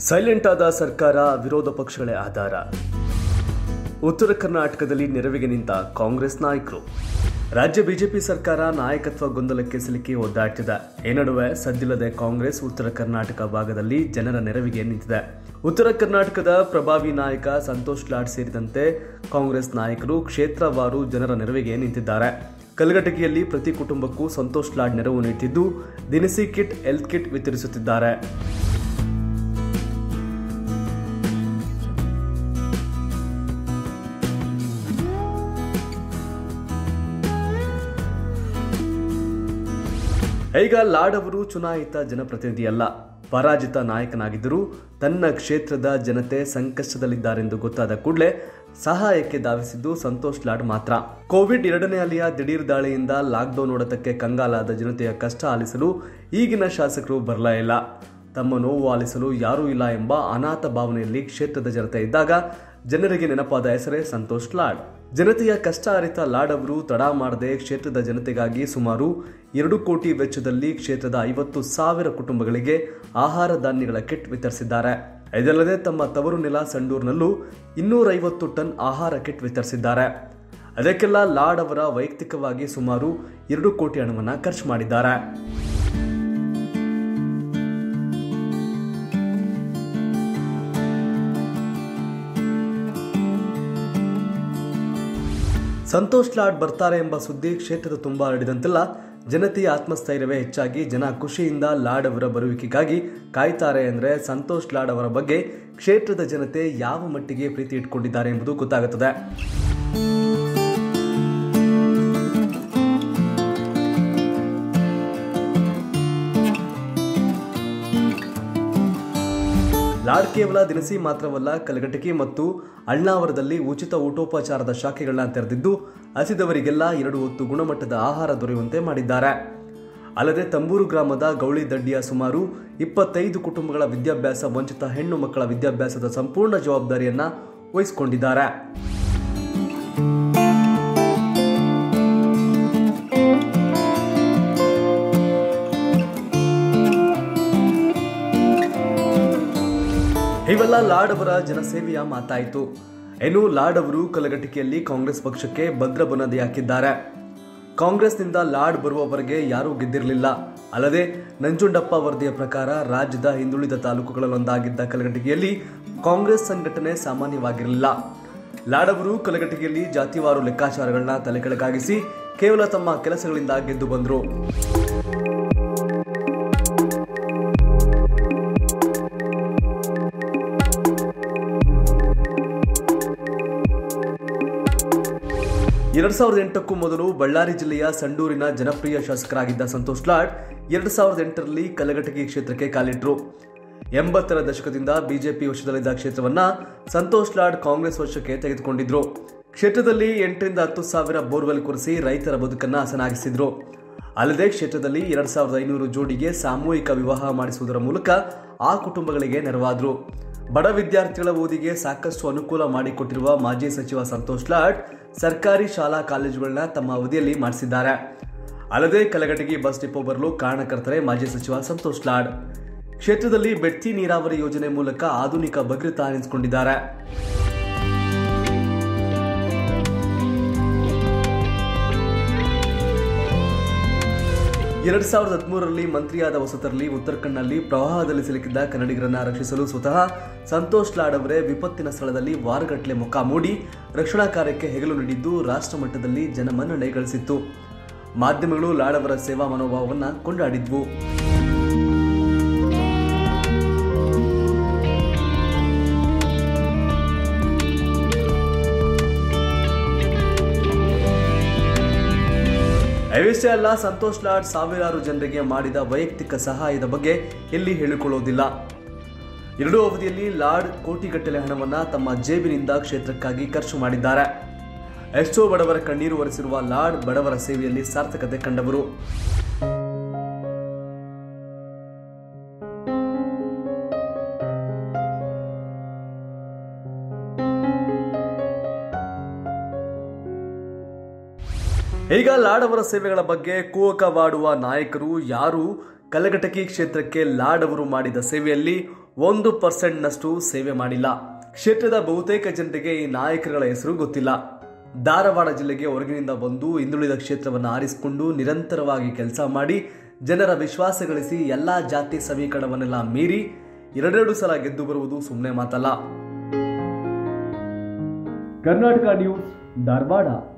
silent ಆದ ಸರ್ಕಾರ ವಿರೋಧ ಪಕ್ಷಗಳೇ ಆಧಾರ ಉತ್ತರ ಕರ್ನಾಟಕದಲ್ಲಿ ನೆರವಿಗೆ ನಿಂತ ಕಾಂಗ್ರೆಸ್ ನಾಯಕರು ರಾಜ್ಯ ಬಿಜೆಪಿ ಸರ್ಕಾರ ನಾಯಕತ್ವ ಗೊಂದಲಕ್ಕೆ ಸಿಲುಕಿ ಒದ್ದಾಡ್ತಿದೆ ಈ ನಡುವೆ ಸದ್ದಿಲ್ಲದೆ ಕಾಂಗ್ರೆಸ್ ಉತ್ತರ ಕರ್ನಾಟಕ ಭಾಗದಲ್ಲಿ ಜನರ ನೆರವಿಗೆ ನಿಂತಿದೆ ಉತ್ತರ ಕರ್ನಾಟಕದ ಪ್ರಭಾವಿ ನಾಯಕ ಸಂತೋಷ್ ಲಾಡ್ ಸೇರಿದಂತೆ ಕಾಂಗ್ರೆಸ್ ನಾಯಕರು ಕ್ಷೇತ್ರವಾರು ಜನರ ನೆರವಿಗೆ ನಿಂತಿದ್ದಾರೆ ಕಲಘಟಗಿಯಲ್ಲಿ ಪ್ರತಿ ಕುಟುಂಬಕ್ಕೂ ಸಂತೋಷ್ ಲಾಡ್ ನೆರವು ನೀಡುತ್ತಿದ್ದು ದಿನಸಿ ಕಿಟ್ ಹೆಲ್ತ್ ಕಿಟ್ ವಿತರಿಸುತ್ತಿದ್ದಾರೆ ಈಗ ಲಾಡ್ ಅವರು ಚುನಾಯಿತ ಜನಪ್ರತಿನಿಧಿಯಲ್ಲ ಪರಾಜಿತ ನಾಯಕನಾಗಿದ್ದರೂ ತನ್ನ ಕ್ಷೇತ್ರದ ಜನತೆ ಸಂಕಷ್ಟದಲ್ಲಿದ್ದಾರೆಂದು ಗೊತ್ತಾದ ಕೂಡಲೇ ಸಹಾಯಕ್ಕೆ ಧಾವಿಸಿದ್ದು ಸಂತೋಷ್ ಲಾಡ್ ಮಾತ್ರ ಕೋವಿಡ್ ಎರಡನೇ ಅಲೆಯ ದಿಢೀರ್ ದಾಳಿಯಿಂದ ಲಾಕ್ಡೌನ್ ಹೊಡೆತಕ್ಕೆ ಕಂಗಾಲಾದ ಜನತೆಯ ಕಷ್ಟ ಆಲಿಸಲು ಈಗಿನ ಶಾಸಕರು ಬರಲೇ ಇಲ್ಲ ತಮ್ಮ ನೋವು ಆಲಿಸಲು ಯಾರೂ ಇಲ್ಲ ಎಂಬ ಅನಾಥ ಭಾವನೆಯಲ್ಲಿ ಕ್ಷೇತ್ರದ ಜನತೆ ಇದ್ದಾಗ ಜನರಿಗೆ ನೆನಪಾದ ಹೆಸರೇ ಸಂತೋಷ್ ಲಾಡ್ ಜನತೆಯ ಕಷ್ಟ ಅರಿತ ಲಾಡ್ ಅವರು ತಡ ಮಾಡದೆ ಕ್ಷೇತ್ರದ ಜನತೆಗಾಗಿ ಸುಮಾರು ಎರಡು ಕೋಟಿ ವೆಚ್ಚದಲ್ಲಿ ಕ್ಷೇತ್ರದ ಐವತ್ತು ಸಾವಿರ ಕುಟುಂಬಗಳಿಗೆ ಆಹಾರ ಧಾನ್ಯಗಳ ಕಿಟ್ ವಿತರಿಸಿದ್ದಾರೆ ಇದಲ್ಲದೆ ತಮ್ಮ ತವರು ನೆಲ ಸಂಡೂರಿನಲ್ಲೂ ಇನ್ನೂರೈವತ್ತು ಟನ್ ಆಹಾರ ಕಿಟ್ ವಿತರಿಸಿದ್ದಾರೆ ಅದಕ್ಕೆಲ್ಲ ಲಾಡ್ ಅವರ ವೈಯಕ್ತಿಕವಾಗಿ ಸುಮಾರು ಎರಡು ಕೋಟಿ ಹಣವನ್ನು ಖರ್ಚು ಮಾಡಿದ್ದಾರೆ ಸಂತೋಷ್ ಲಾಡ್ ಬರ್ತಾರೆ ಎಂಬ ಸುದ್ದಿ ಕ್ಷೇತ್ರದ ತುಂಬ ಹರಡಿದಂತೆಲ್ಲ ಜನತೆಯ ಆತ್ಮಸ್ಥೈರ್ಯವೇ ಹೆಚ್ಚಾಗಿ ಜನ ಖುಷಿಯಿಂದ ಲಾಡ್ ಅವರ ಬರುವಿಕೆಗಾಗಿ ಕಾಯ್ತಾರೆ ಅಂದರೆ ಸಂತೋಷ್ ಲಾಡ್ ಅವರ ಬಗ್ಗೆ ಕ್ಷೇತ್ರದ ಜನತೆ ಯಾವ ಮಟ್ಟಿಗೆ ಪ್ರೀತಿ ಇಟ್ಕೊಂಡಿದ್ದಾರೆ ಎಂಬುದು ಗೊತ್ತಾಗುತ್ತದೆ ಲಾಡ್ ಕೇವಲ ದಿನಸಿ ಮಾತ್ರವಲ್ಲ ಕಲಘಟಕಿ ಮತ್ತು ಅಳ್ನಾವರದಲ್ಲಿ ಉಚಿತ ಊಟೋಪಚಾರದ ಶಾಖೆಗಳನ್ನ ತೆರೆದಿದ್ದು ಹಸಿದವರಿಗೆಲ್ಲ ಎರಡು ಹೊತ್ತು ಗುಣಮಟ್ಟದ ಆಹಾರ ದೊರೆಯುವಂತೆ ಮಾಡಿದ್ದಾರೆ ಅಲ್ಲದೆ ತಂಬೂರು ಗ್ರಾಮದ ಗೌಳಿ ದಡ್ಡಿಯ ಸುಮಾರು ಇಪ್ಪತ್ತೈದು ಕುಟುಂಬಗಳ ವಿದ್ಯಾಭ್ಯಾಸ ವಂಚಿತ ಹೆಣ್ಣು ಮಕ್ಕಳ ವಿದ್ಯಾಭ್ಯಾಸದ ಸಂಪೂರ್ಣ ಜವಾಬ್ದಾರಿಯನ್ನ ವಹಿಸಿಕೊಂಡಿದ್ದಾರೆ ಇವೆಲ್ಲ ಲಾಡ್ ಅವರ ಜನಸೇವೆಯ ಮಾತಾಯಿತು ಇನ್ನು ಲಾಡ್ ಅವರು ಕಲಘಟಕಿಯಲ್ಲಿ ಕಾಂಗ್ರೆಸ್ ಪಕ್ಷಕ್ಕೆ ಭದ್ರ ಬುನಾದಿ ಹಾಕಿದ್ದಾರೆ ಕಾಂಗ್ರೆಸ್ನಿಂದ ಲಾಡ್ ಬರುವವರೆಗೆ ಯಾರೂ ಗೆದ್ದಿರಲಿಲ್ಲ ಅಲ್ಲದೆ ನಂಜುಂಡಪ್ಪ ವರದಿಯ ಪ್ರಕಾರ ರಾಜ್ಯದ ಹಿಂದುಳಿದ ತಾಲೂಕುಗಳಲ್ಲೊಂದಾಗಿದ್ದ ಕಲಘಟಗಿಯಲ್ಲಿ ಕಾಂಗ್ರೆಸ್ ಸಂಘಟನೆ ಸಾಮಾನ್ಯವಾಗಿರಲಿಲ್ಲ ಲಾಡ್ ಅವರು ಕಲಘಟಗಿಯಲ್ಲಿ ಜಾತಿವಾರು ಲೆಕ್ಕಾಚಾರಗಳನ್ನ ತಲೆಕೆಳಗಾಗಿಸಿ ಕೇವಲ ತಮ್ಮ ಕೆಲಸಗಳಿಂದ ಗೆದ್ದು ಬಂದರು ಎರಡ್ ಸಾವಿರದ ಎಂಟಕ್ಕೂ ಮೊದಲು ಬಳ್ಳಾರಿ ಜಿಲ್ಲೆಯ ಸಂಡೂರಿನ ಜನಪ್ರಿಯ ಶಾಸಕರಾಗಿದ್ದ ಸಂತೋಷ್ ಲಾಡ್ ಎರಡ್ ಸಾವಿರದ ಎಂಟರಲ್ಲಿ ಕಲಘಟಗಿ ಕ್ಷೇತ್ರಕ್ಕೆ ಕಾಲಿಟ್ರು ಎಂಬತ್ತರ ದಶಕದಿಂದ ಬಿಜೆಪಿ ವಶದಲ್ಲಿದ್ದ ಕ್ಷೇತ್ರವನ್ನ ಸಂತೋಷ್ ಲಾಡ್ ಕಾಂಗ್ರೆಸ್ ವಶಕ್ಕೆ ತೆಗೆದುಕೊಂಡಿದ್ರು ಕ್ಷೇತ್ರದಲ್ಲಿ ಎಂಟರಿಂದ ಹತ್ತು ಸಾವಿರ ಬೋರ್ವೆಲ್ ಕೊರೆಸಿ ರೈತರ ಬದುಕನ್ನ ಹಸನಾಗಿಸಿದ್ರು ಅಲ್ಲದೆ ಕ್ಷೇತ್ರದಲ್ಲಿ ಎರಡ್ ಸಾವಿರದ ಐನೂರು ಜೋಡಿಗೆ ಸಾಮೂಹಿಕ ವಿವಾಹ ಮಾಡಿಸುವುದರ ಮೂಲಕ ಆ ಕುಟುಂಬಗಳಿಗೆ ನೆರವಾದ್ರು ಬಡ ವಿದ್ಯಾರ್ಥಿಗಳ ಓದಿಗೆ ಸಾಕಷ್ಟು ಅನುಕೂಲ ಮಾಡಿಕೊಟ್ಟಿರುವ ಮಾಜಿ ಸಚಿವ ಸಂತೋಷ್ ಲಾಡ್ ಸರ್ಕಾರಿ ಶಾಲಾ ಕಾಲೇಜುಗಳನ್ನ ತಮ್ಮ ಅವಧಿಯಲ್ಲಿ ಮಾಡಿಸಿದ್ದಾರೆ ಅಲ್ಲದೆ ಕಲಘಟಗಿ ಬಸ್ ಡಿಪೋ ಬರಲು ಕಾರಣಕರ್ತರೆ ಮಾಜಿ ಸಚಿವ ಸಂತೋಷ್ ಲಾಡ್ ಕ್ಷೇತ್ರದಲ್ಲಿ ಬೆಡ್ತಿ ನೀರಾವರಿ ಯೋಜನೆ ಮೂಲಕ ಆಧುನಿಕ ಭದ್ರತಾ ಎನಿಸಿಕೊಂಡಿದ್ದಾರೆ ಎರಡ್ ಸಾವಿರದ ಹದಿಮೂರರಲ್ಲಿ ಮಂತ್ರಿಯಾದ ಹೊಸತರಲ್ಲಿ ಉತ್ತರಾಖಂಡ್ನಲ್ಲಿ ಪ್ರವಾಹದಲ್ಲಿ ಸಿಲುಕಿದ್ದ ಕನ್ನಡಿಗರನ್ನ ರಕ್ಷಿಸಲು ಸ್ವತಃ ಸಂತೋಷ್ ಲಾಡ್ ಅವರೇ ವಿಪತ್ತಿನ ಸ್ಥಳದಲ್ಲಿ ವಾರಗಟ್ಟಲೆ ಮುಖ ಮೂಡಿ ರಕ್ಷಣಾ ಕಾರ್ಯಕ್ಕೆ ಹೆಗಲು ನೀಡಿದ್ದು ರಾಷ್ಟ್ರ ಮಟ್ಟದಲ್ಲಿ ಜನಮನ್ನಣೆ ಗಳಿಸಿತ್ತು ಮಾಧ್ಯಮಗಳು ಲಾಡ್ ಅವರ ಸೇವಾ ಮನೋಭಾವವನ್ನು ಕೊಂಡಾಡಿದ್ವು ಇವಿಷ್ಟೇ ಅಲ್ಲ ಸಂತೋಷ್ ಲಾಡ್ ಸಾವಿರಾರು ಜನರಿಗೆ ಮಾಡಿದ ವೈಯಕ್ತಿಕ ಸಹಾಯದ ಬಗ್ಗೆ ಎಲ್ಲಿ ಹೇಳಿಕೊಳ್ಳುವುದಿಲ್ಲ ಎರಡೂ ಅವಧಿಯಲ್ಲಿ ಲಾಡ್ ಕೋಟಿಗಟ್ಟಲೆ ಹಣವನ್ನ ತಮ್ಮ ಜೇಬಿನಿಂದ ಕ್ಷೇತ್ರಕ್ಕಾಗಿ ಖರ್ಚು ಮಾಡಿದ್ದಾರೆ ಎಷ್ಟೋ ಬಡವರ ಕಣ್ಣೀರು ಒರೆಸಿರುವ ಲಾಡ್ ಬಡವರ ಸೇವೆಯಲ್ಲಿ ಸಾರ್ಥಕತೆ ಕಂಡವರು ಈಗ ಲಾಡ್ ಅವರ ಸೇವೆಗಳ ಬಗ್ಗೆ ಕೂವಕವಾಡುವ ನಾಯಕರು ಯಾರು ಕಲಘಟಕಿ ಕ್ಷೇತ್ರಕ್ಕೆ ಲಾಡ್ ಅವರು ಮಾಡಿದ ಸೇವೆಯಲ್ಲಿ ಒಂದು ಪರ್ಸೆಂಟ್ನಷ್ಟು ಸೇವೆ ಮಾಡಿಲ್ಲ ಕ್ಷೇತ್ರದ ಬಹುತೇಕ ಜನರಿಗೆ ಈ ನಾಯಕರುಗಳ ಹೆಸರು ಗೊತ್ತಿಲ್ಲ ಧಾರವಾಡ ಜಿಲ್ಲೆಗೆ ಹೊರಗಿನಿಂದ ಬಂದು ಹಿಂದುಳಿದ ಕ್ಷೇತ್ರವನ್ನು ಆರಿಸಿಕೊಂಡು ನಿರಂತರವಾಗಿ ಕೆಲಸ ಮಾಡಿ ಜನರ ವಿಶ್ವಾಸ ಗಳಿಸಿ ಎಲ್ಲಾ ಜಾತಿ ಸಮೀಕರಣವನ್ನೆಲ್ಲ ಮೀರಿ ಎರಡೆರಡು ಸಲ ಗೆದ್ದು ಬರುವುದು ಸುಮ್ಮನೆ ಮಾತಲ್ಲ ಕರ್ನಾಟಕ ನ್ಯೂಸ್ ಧಾರವಾಡ